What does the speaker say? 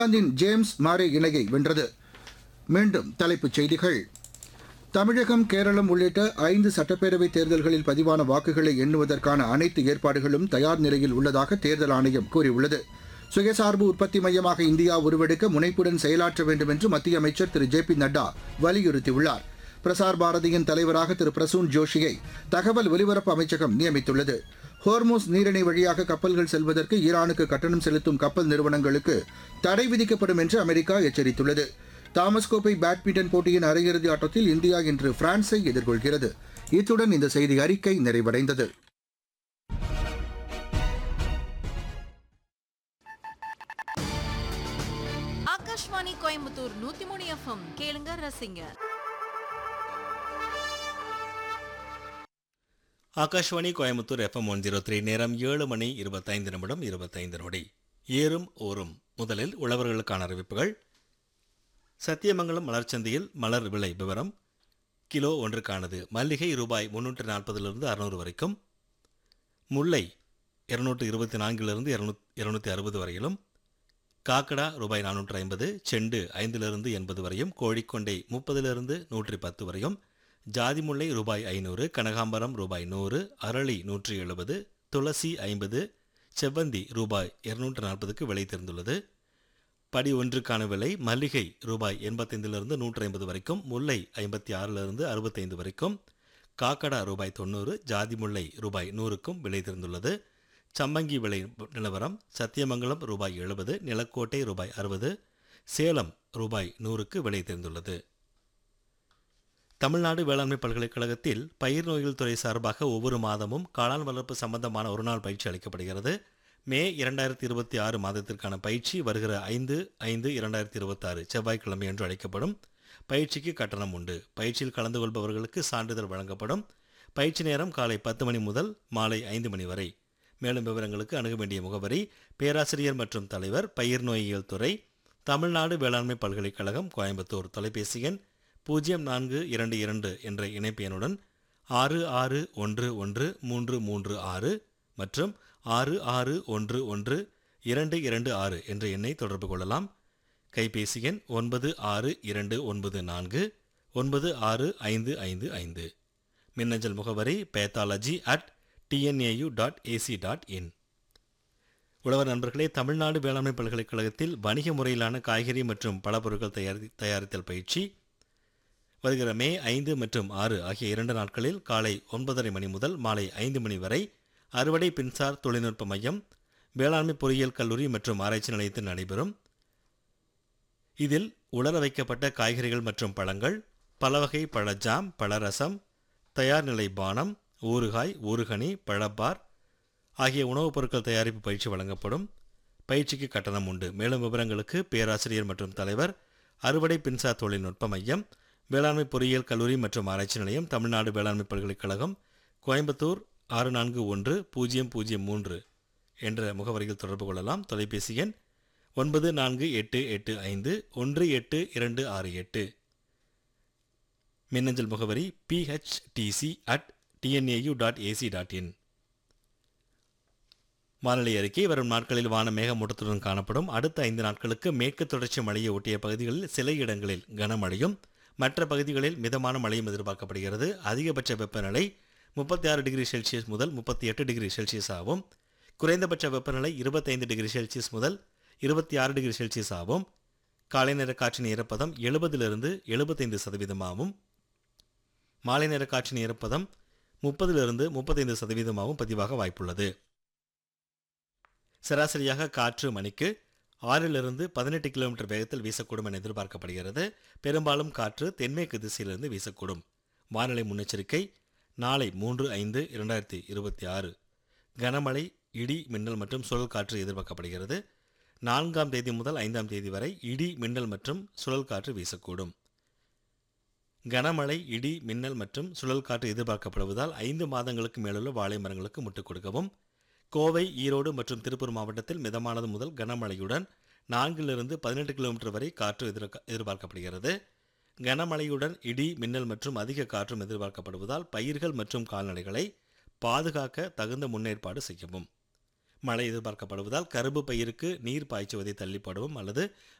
இங்கிலாந்தின் ஜேம்ஸ் மாரே இணையை வென்றது மீண்டும் தலைப்புச் செய்திகள் தமிழகம் கேரளம் உள்ளிட்ட ஐந்து சட்டப்பேரவை தேர்தல்களில் பதிவான வாக்குகளை எண்ணுவதற்கான அனைத்து ஏற்பாடுகளும் தயார் நிலையில் உள்ளதாக தேர்தல் ஆணையம் கூறியுள்ளது சுயசார்பு உற்பத்தி மையமாக இந்தியா உருவெடுக்க முனைப்புடன் செயலாற்ற வேண்டும் என்று மத்திய அமைச்சர் திரு ஜே பி நட்டா வலியுறுத்தியுள்ளார் பிரசார் பாரதியின் தலைவராக திரு பிரசூன் ஜோஷியை தகவல் ஒலிபரப்பு அமைச்சகம் நியமித்துள்ளது ஹோர்மோஸ் நீரிணை வழியாக கப்பல்கள் செல்வதற்கு ஈரானுக்கு கட்டணம் செலுத்தும் கப்பல் நிறுவனங்களுக்கு தடை விதிக்கப்படும் என்று அமெரிக்கா எச்சரித்துள்ளது தாமஸ் கோப்பை பேட்மிண்டன் போட்டியின் அரையிறுதி ஆட்டத்தில் இந்தியா இன்று பிரான்ஸை எதிர்கொள்கிறது இத்துடன் இந்த செய்தி அறிக்கை நிறைவடைந்தது ஆகாஷ்வாணி கோயம்புத்தூர் நூத்தி மூணு எஃப்எம் கேளுங்க ரசிங்க Akashvani Coimbatore FM one zero three நேரம் ஏழு மணி இருபத்தைந்து நிமிடம் இருபத்தைந்து நொடி ஏறும் ஓரும் முதலில் உழவர்களுக்கான அறிவிப்புகள் சத்தியமங்கலம் மலர்ச்சந்தையில் மலர் விலை விவரம் கிலோ ஒன்றுக்கானது மல்லிகை ரூபாய் முன்னூற்று நாற்பதிலிருந்து அறுநூறு வரைக்கும் முல்லை இருநூற்று இருபத்தி நான்கிலிருந்து இருநூத் இருநூற்றி அறுபது வரையிலும் காக்கடா ரூபாய் நானூற்று ஐம்பது செண்டு ஐந்திலிருந்து எண்பது வரையும் கோழிக்கொண்டை முப்பதிலிருந்து நூற்றி பத்து வரையும் ஜாதி முல்லை ரூபாய் ஐநூறு கனகாம்பரம் ரூபாய் நூறு அரளி நூற்றி எழுபது துளசி ஐம்பது செவ்வந்தி ரூபாய் இருநூற்று நாற்பதுக்கு விலை தெரிந்துள்ளது படி ஒன்றுக்கான விலை மல்லிகை ரூபாய் எண்பத்தைந்திலிருந்து நூற்றி ஐம்பது வரைக்கும் முல்லை ஐம்பத்தி ஆறிலிருந்து அறுபத்தைந்து வரைக்கும் காக்கடா ரூபாய் தொண்ணூறு ஜாதி முல்லை ரூபாய் நூறுக்கும் விலை தெரிந்துள்ளது சம்மங்கி விலை நிலவரம் சத்தியமங்கலம் ரூபாய் எழுபது நிலக்கோட்டை ரூபாய் அறுபது சேலம் ரூபாய் நூறுக்கு விலை தெரிந்துள்ளது தமிழ்நாடு வேளாண்மை பல்கலைக்கழகத்தில் பயிர் நோய்கள் துறை சார்பாக ஒவ்வொரு மாதமும் காளான் வளர்ப்பு சம்பந்தமான ஒரு நாள் பயிற்சி அளிக்கப்படுகிறது மே இரண்டாயிரத்தி இருபத்தி ஆறு மாதத்திற்கான பயிற்சி வருகிற ஐந்து ஐந்து இரண்டாயிரத்தி இருபத்தாறு செவ்வாய்க்கிழமை என்று அழைக்கப்படும் பயிற்சிக்கு கட்டணம் உண்டு பயிற்சியில் கலந்து கொள்பவர்களுக்கு சான்றிதழ் வழங்கப்படும் பயிற்சி நேரம் காலை பத்து மணி முதல் மாலை ஐந்து மணி வரை மேலும் விவரங்களுக்கு அணுக வேண்டிய முகவரி பேராசிரியர் மற்றும் தலைவர் பயிர் நோயியல் துறை தமிழ்நாடு வேளாண்மை பல்கலைக்கழகம் கோயம்புத்தூர் தொலைபேசி எண் பூஜ்ஜியம் நான்கு இரண்டு இரண்டு என்ற இணைப்பு எண்ணுடன் ஆறு ஆறு ஒன்று ஒன்று மூன்று மூன்று ஆறு மற்றும் ஆறு ஆறு ஒன்று ஒன்று இரண்டு இரண்டு ஆறு என்ற எண்ணை தொடர்பு கொள்ளலாம் கைபேசி எண் ஒன்பது ஆறு இரண்டு ஒன்பது நான்கு ஒன்பது ஆறு ஐந்து ஐந்து ஐந்து மின்னஞ்சல் முகவரி pathology at TNAU dot AC dot in உழவர் நண்பர்களே தமிழ்நாடு வேளாண்மை பல்கலைக்கழகத்தில் வணிக முறையிலான காய்கறி மற்றும் பழப்பொருட்கள் தயாரி தயாரித்தல் பயிற்சி வருகிற மே ஐந்து மற்றும் ஆறு ஆகிய இரண்டு நாட்களில் காலை ஒன்பதரை மணி முதல் மாலை ஐந்து மணி வரை அறுவடை பின்சார் தொழில்நுட்ப மையம் வேளாண்மை பொறியியல் கல்லூரி மற்றும் ஆராய்ச்சி நிலையத்தில் நடைபெறும் இதில் உலர வைக்கப்பட்ட காய்கறிகள் மற்றும் பழங்கள் பலவகை பழஜாம் பழரசம் தயார் நிலை பானம் ஊறுகாய் ஊறுகனி பழப்பார் ஆகிய உணவுப் பொருட்கள் தயாரிப்பு பயிற்சி வழங்கப்படும் பயிற்சிக்கு கட்டணம் உண்டு மேலும் விவரங்களுக்கு பேராசிரியர் மற்றும் தலைவர் அறுவடை பின்சார் தொழில்நுட்ப மையம் வேளாண்மை பொறியியல் கல்லூரி மற்றும் ஆராய்ச்சி நிலையம் தமிழ்நாடு வேளாண்மை பல்கலைக்கழகம் கோயம்புத்தூர் ஆறு நான்கு ஒன்று பூஜ்ஜியம் பூஜ்ஜியம் மூன்று என்ற முகவரியில் தொடர்பு கொள்ளலாம் தொலைபேசி எண் ஒன்பது நான்கு எட்டு எட்டு ஐந்து ஒன்று எட்டு இரண்டு ஆறு எட்டு மின்னஞ்சல் முகவரி PHDC at TNAU dot AC dot in வானிலை அறிக்கை வரும் நாட்களில் வான மேகமூட்டத்துடன் காணப்படும் அடுத்த ஐந்து நாட்களுக்கு மேற்கு தொடர்ச்சி மழையை ஒட்டிய பகுதிகளில் சில இடங்களில் கனமழையும் மற்ற பகுதிகளில் மிதமான மழையும் எதிர்பார்க்கப்படுகிறது அதிகபட்ச வெப்பநிலை முப்பத்தி ஆறு டிகிரி செல்சியஸ் முதல் முப்பத்தி எட்டு டிகிரி செல்சியஸ் ஆகும் குறைந்தபட்ச வெப்பநிலை இருபத்தைந்து டிகிரி செல்சியஸ் முதல் இருபத்தி ஆறு டிகிரி செல்சியஸ் ஆகும் காலை நேர காற்றின் ஈரப்பதம் எழுபதிலிருந்து எழுபத்தைந்து சதவீதமாகவும் மாலை நேர காற்றின் ஈரப்பதம் முப்பதிலிருந்து முப்பத்தைந்து சதவீதமாகவும் பதிவாக வாய்ப்புள்ளது சராசரியாக காற்று மணிக்கு ஆறிலிருந்து பதினெட்டு கிலோமீட்டர் வேகத்தில் வீசக்கூடும் என எதிர்பார்க்கப்படுகிறது பெரும்பாலும் காற்று தென்மேற்கு திசையிலிருந்து வீசக்கூடும் வானிலை முன்னெச்சரிக்கை நாளை மூன்று ஐந்து இரண்டாயிரத்தி இருபத்தி ஆறு கனமழை இடி மின்னல் மற்றும் சுழல் காற்று எதிர்பார்க்கப்படுகிறது நான்காம் தேதி முதல் ஐந்தாம் தேதி வரை இடி மின்னல் மற்றும் சுழல் காற்று வீசக்கூடும் கனமழை இடி மின்னல் மற்றும் சுழல் காற்று எதிர்பார்க்கப்படுவதால் ஐந்து மாதங்களுக்கு மேலுள்ள வாழை மரங்களுக்கு முட்டுக் கொடுக்கவும் கோவை ஈரோடு மற்றும் திருப்பூர் மாவட்டத்தில் மிதமானது முதல் கனமழையுடன் நான்கிலிருந்து பதினெட்டு கிலோமீட்டர் வரை காற்று எதிர்க்க- எதிர்பார்க்கப்படுகிறது கனமழையுடன் இடி மின்னல் மற்றும் அதிக காற்றும் எதிர்பார்க்கப்படுவதால் பயிர்கள் மற்றும் கால்நடைகளை பாதுகாக்க தகுந்த முன்னேற்பாடு செய்யவும் மழை எதிர்பார்க்கப்படுவதால் கரும்பு பயிருக்கு நீர் பாய்ச்சுவதை தள்ளிப்படவும் அல்லது